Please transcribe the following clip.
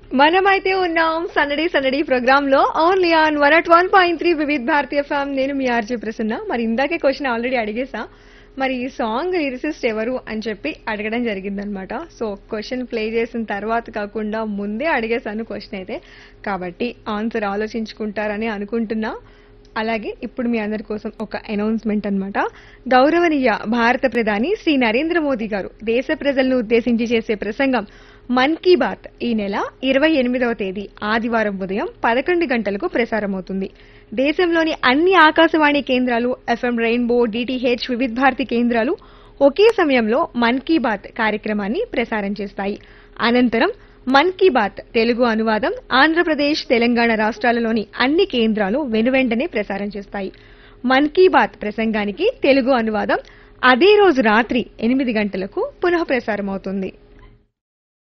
మనమైతే ఉన్నాం సందడి సందడి ప్రోగ్రామ్ లో only on one at one point three Vividh Bharatiya FM నేను మీ ఆర్జే ప్రసన్న మరి ఇందాకే క్వశ్చన్ ఆల్రెడీ అడిగేసా మరి ఈ సాంగ్ లిరిసిస్ట్ ఎవరు అని చెప్పి అడగడం జరిగిందనమాట సో క్వశ్చన్ ప్లే చేసిన తర్వాత కాకుండా ముందే అడిగేశాను క్వశ్చన్ అయితే కాబట్టి ఆన్సర్ ఆలోచించుకుంటారని అనుకుంటున్నా అలాగే ఇప్పుడు మీ అందరి కోసం ఒక అనౌన్స్మెంట్ అన్నమాట గౌరవనీయ భారత ప్రధాని శ్రీ నరేంద్ర మోదీ గారు దేశ ప్రజలను ఉద్దేశించి చేసే ప్రసంగం మన్ కీ బాత్ ఈ నెల ఇరవై ఎనిమిదవ తేదీ ఆదివారం ఉదయం పదకొండు గంటలకు ప్రసారమవుతుంది దేశంలోని అన్ని ఆకాశవాణి కేంద్రాలు FM rainbow DTH Vividh Bharati కేంద్రాలు ఒకే సమయంలో మన్ కీ బాత్ కార్యక్రమాన్ని ప్రసారం చేస్తాయి అనంతరం మన్ కీ బాత్ తెలుగు అనువాదం ఆంధ్రప్రదేశ్ తెలంగాణ రాష్ట్రాలలోని అన్ని కేంద్రాలు వెనువెంటనే ప్రసారం చేస్తాయి మన్ కీ బాత్ ప్రసంగానికి తెలుగు అనువాదం అదే రోజు రాత్రి ఎనిమిది గంటలకు పునః ప్రసారం అవుతుంది